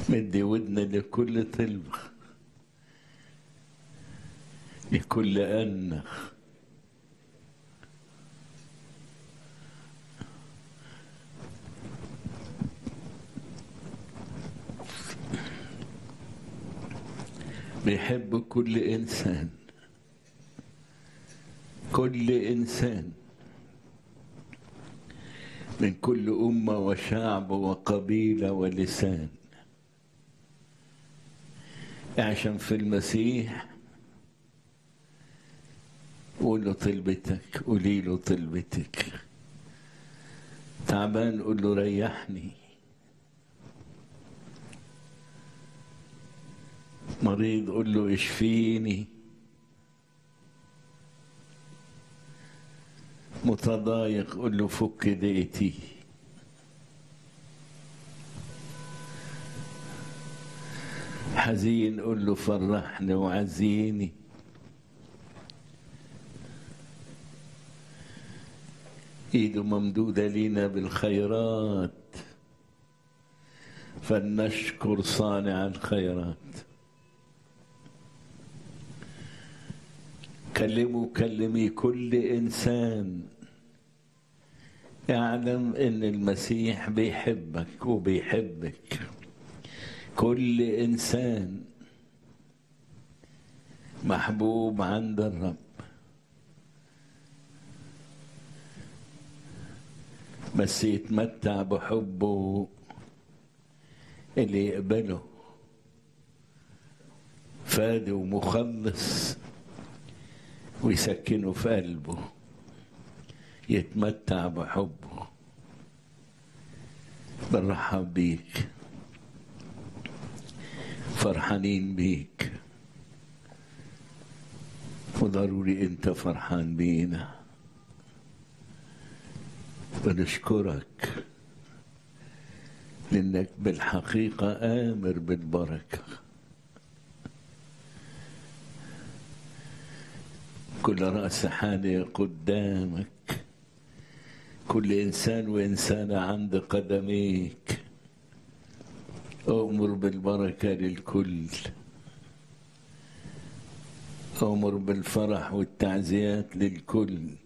مدي ودن لكل طلبة لكل أنخ بيحب كل إنسان كل إنسان من كل أمة وشعب وقبيلة ولسان عشان في المسيح قول له طلبتك قولي له طلبتك تعبان قول له ريحني مريض قول له اشفيني متضايق قول له فك ضيقتي حزين قول له فرحني وعزيني ايده ممدودة لينا بالخيرات فلنشكر صانع الخيرات كلموا كلمي كل انسان اعلم ان المسيح بيحبك وبيحبك كل انسان محبوب عند الرب بس يتمتع بحبه اللي يقبله فادي ومخلص ويسكنه في قلبه يتمتع بحبه بنرحب بيك فرحانين بيك وضروري انت فرحان بينا بنشكرك لانك بالحقيقه امر بالبركه كل راس حاني قدامك كل انسان وانسانه عند قدميك أؤمر بالبركة للكل أؤمر بالفرح والتعزيات للكل